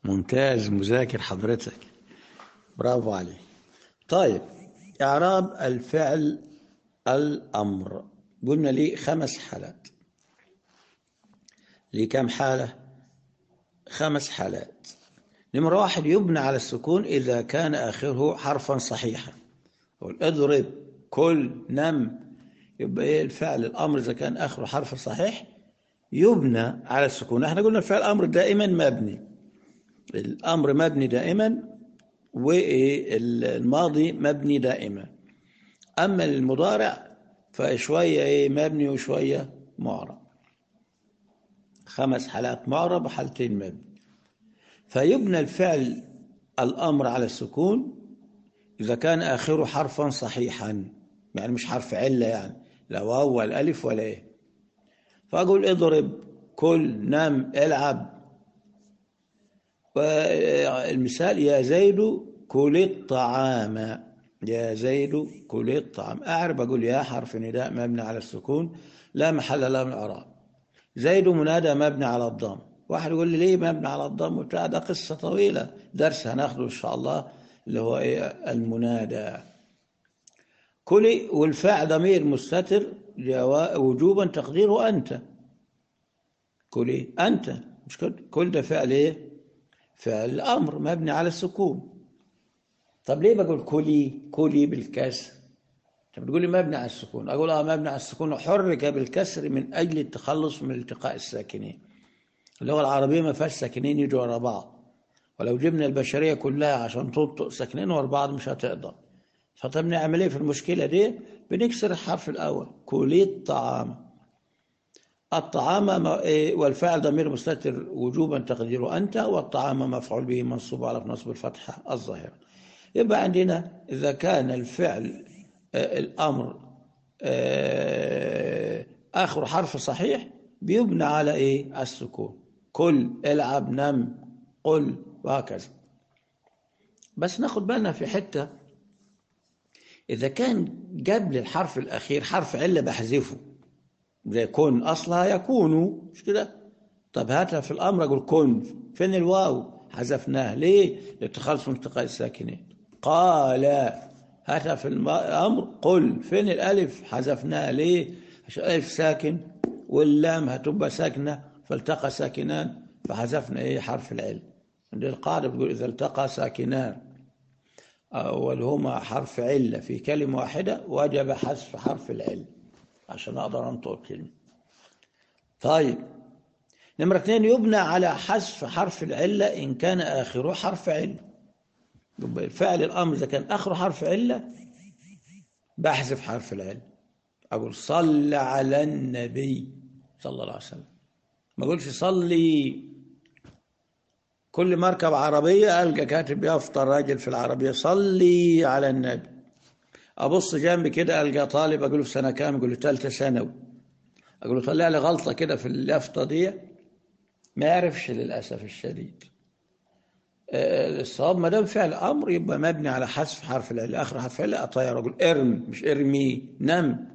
ممتاز مذاكر حضرتك برافو عليك طيب إعراب الفعل الأمر قلنا ليه خمس حالات ليه كم حالة خمس حالات نمرة واحد يبنى على السكون إذا كان آخره حرفا صحيحا قول اضرب كل نم يبقى إيه الفعل الأمر إذا كان آخره حرف صحيح يبنى على السكون احنا قلنا الفعل الأمر دائما مبني الأمر مبني دائما والماضي مبني دائما أما المضارع فشوية إيه مبني وشوية معرب خمس حالات معرب وحالتين مبني فيبنى الفعل الأمر على السكون إذا كان آخره حرفا صحيحا يعني مش حرف علة يعني لا واو ولا ألف ولا إيه فأقول اضرب كل نم العب والمثال يا زيد كل الطعام يا زيد كل الطعام أعرب أقول يا حرف نداء مبني على السكون لا محل له من الإعراب زيد منادى مبني على الضم واحد يقول لي ليه مبني على الضم وبتاع ده قصة طويلة درس هناخده إن شاء الله اللي هو إيه المنادى كلي والفاعل ضمير مستتر وجوبا تقديره أنت كلي أنت مش كل ده فعل إيه فعل الأمر مبني على السكون طب ليه بقول كلي كلي بالكسر انت بتقول لي مبني على السكون اقول اه مبني على السكون حرك بالكسر من اجل التخلص من التقاء الساكنين اللغه العربيه ما فيهاش ساكنين يجوا ورا بعض ولو جبنا البشريه كلها عشان تنطق ساكنين ورا بعض مش هتقدر فطب نعمل ايه في المشكله دي بنكسر الحرف الاول كلي الطعام الطعام والفاعل ضمير مستتر وجوبا تقديره انت والطعام مفعول به منصوب على نصب الفتحه الظاهره يبقى عندنا اذا كان الفعل الأمر آخر حرف صحيح بيبنى على إيه السكون كل العب نم قل وهكذا بس ناخد بالنا في حتة إذا كان قبل الحرف الأخير حرف علة بحذفه زي كن أصلها يكون مش كده طب هاتها في الأمر أقول كن فين الواو حذفناه ليه للتخلص من التقاء الساكنين قال هاتها في الأمر قل فين الألف حذفناها ليه عشان الألف ساكن واللام هتبقى ساكنة فالتقى ساكنان فحذفنا إيه حرف العلم عند القاعدة بتقول إذا التقى ساكنان أولهما حرف علة في كلمة واحدة وجب حذف حرف العلم عشان أقدر أنطق الكلمة طيب نمرة اثنين يبنى على حذف حرف العلة إن كان آخره حرف علة يبقى فعل الأمر إذا كان آخره حرف علة بحذف حرف العلة أقول صل على النبي صلى الله عليه وسلم ما أقولش صلي كل ما اركب عربية ألقى كاتب يفطر راجل في العربية صلي على النبي أبص جنبي كده ألقى طالب أقول له في سنة كام يقول له ثالثة ثانوي أقول له طلع لي غلطة كده في اليافطة دي ما يعرفش للأسف الشديد الصواب ما دام فعل امر يبقى مبني على حذف حرف العله اخر حرف العله اطير اقول ارم مش ارمي نم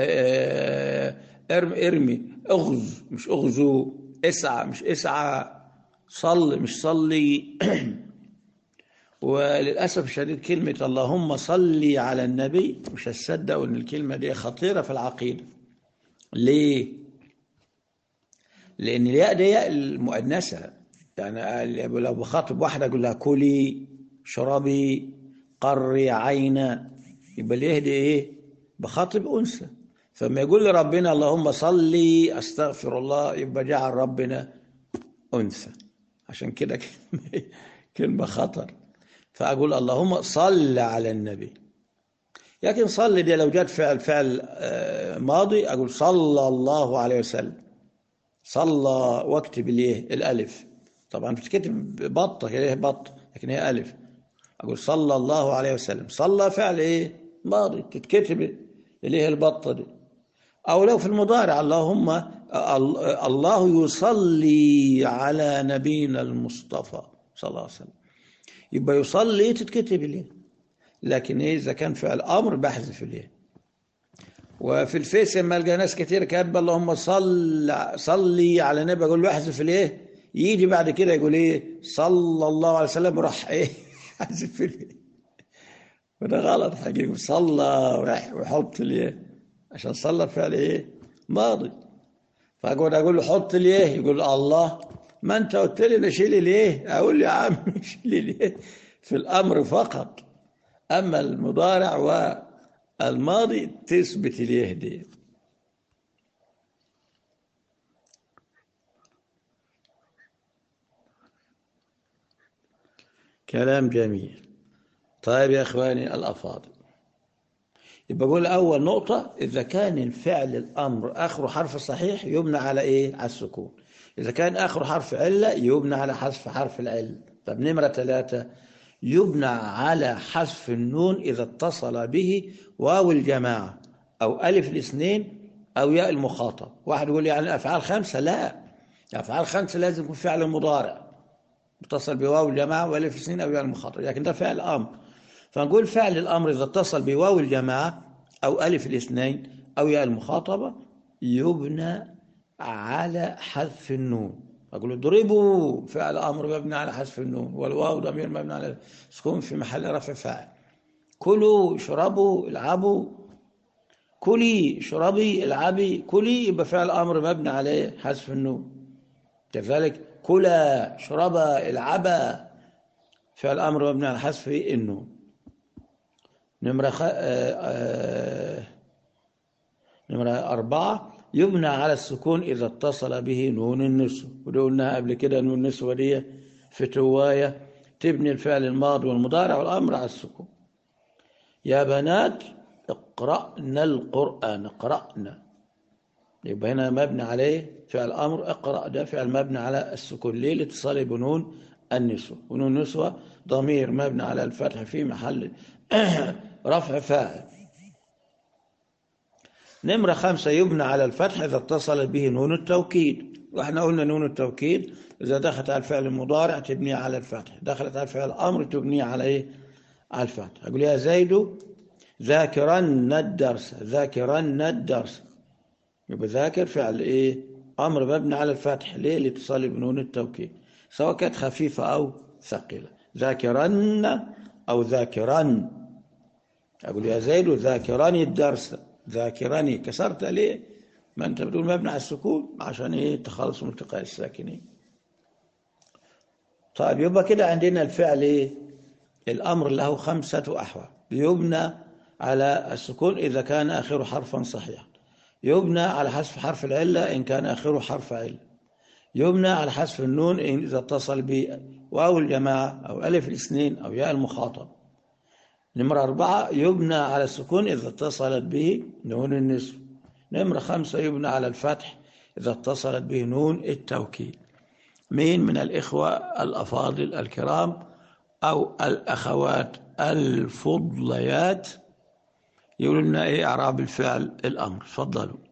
ارم ارمي اغز مش اغزو اسعى مش اسعى صل مش صلي وللاسف الشديد كلمه اللهم صلي على النبي مش هتصدقوا ان الكلمه دي خطيره في العقيده ليه لان الياء دي ياء المؤنثه يعني لو بخاطب واحدة أقول لها كلي شربي قري عينا يبقى ليه دي إيه بخاطب أنثى فما يقول لي ربنا اللهم صلي أستغفر الله يبقى جعل ربنا أنثى عشان كده كلمة خطر فأقول اللهم صل على النبي لكن صلي دي لو جت فعل فعل ماضي أقول صلى الله عليه وسلم صلى واكتب الايه الالف طبعا بتتكتب بطه هي بطه لكن هي الف اقول صلى الله عليه وسلم صلى فعل ايه ماضي تتكتب اللي هي البطه دي او لو في المضارع اللهم الله يصلي على نبينا المصطفى صلى الله عليه وسلم يبقى يصلي تتكتب ليه لكن إيه اذا كان فعل امر بحذف ليه وفي الفيس لما القى ناس كتير كاتبه اللهم صل صلي على النبي اقول له احذف الايه يجي بعد كده يقول ايه صلى الله عليه وسلم راح ايه حذف اليه وده غلط حقيقي صلى وراح ويحط اليه عشان صلى فعل ايه ماضي فاقعد اقول له حط اليه يقول الله ما انت قلت لي نشيل اليه اقول له يا عم شيل اليه في الامر فقط اما المضارع والماضي تثبت اليه دي كلام جميل طيب يا اخواني الافاضل يبقى بقول اول نقطه اذا كان الفعل الامر اخره حرف صحيح يبنى على ايه على السكون اذا كان اخره حرف عله يبنى على حذف حرف العله طب نمره ثلاثة يبنى على حذف النون اذا اتصل به واو الجماعه او الف الاثنين او ياء المخاطب واحد يقول يعني الافعال خمسه لا الافعال خمسه لازم يكون فعل مضارع متصل بواو الجماعة والف الاثنين أو ياء المخاطب لكن ده فعل أمر فنقول فعل الأمر إذا اتصل بواو الجماعة أو ألف الاثنين أو ياء المخاطبة يبنى على حذف النون أقول اضربوا فعل أمر مبني على حذف النون والواو ضمير مبني على سكون في محل رفع فاعل كلوا اشربوا العبوا كلي اشربي العبي كلي يبقى فعل أمر مبني عليه حذف النون كذلك كلا اشربا العبا فعل امر مبني على حذف انه نمرة خ... آه آه نمرة أربعة يبنى على السكون إذا اتصل به نون النسوة ودي قلناها قبل كده نون النسوة دي في تواية تبني الفعل الماضي والمضارع والأمر على السكون يا بنات اقرأنا القرآن اقرأنا يبقى هنا مبني عليه فعل أمر اقرأ ده فعل مبني على السكون ليه لاتصاله بنون النسوة ونون النسوة ضمير مبني على الفتح في محل رفع فاعل نمرة خمسة يبنى على الفتح إذا اتصل به نون التوكيد واحنا قلنا نون التوكيد إذا دخلت على الفعل المضارع تبنيه على الفتح دخلت على الفعل الأمر تبنيه على إيه على الفتح أقول يا زيد ذاكرن الدرس ذاكرن الدرس يبقى ذاكر فعل ايه امر مبني على الفتح ليه لاتصال بنون التوكيد سواء كانت خفيفه او ثقيله ذاكرن او ذاكرن اقول يا زيد ذاكرني الدرس ذاكرني كسرت ليه ما انت بتقول مبني على السكون عشان ايه تخلص من التقاء الساكنين طيب يبقى كده عندنا الفعل ايه الامر له خمسه احوال يبنى على السكون اذا كان اخره حرفا صحيحا يبنى على حذف حرف العلة إن كان آخره حرف علة يبنى على حذف النون إن إذا اتصل به واو الجماعة أو ألف الاثنين أو ياء المخاطب نمرة أربعة يبنى على السكون إذا اتصلت به نون النسب نمرة خمسة يبنى على الفتح إذا اتصلت به نون التوكيد مين من الإخوة الأفاضل الكرام أو الأخوات الفضليات يقولوا لنا إيه أعراب الفعل الأمر تفضلوا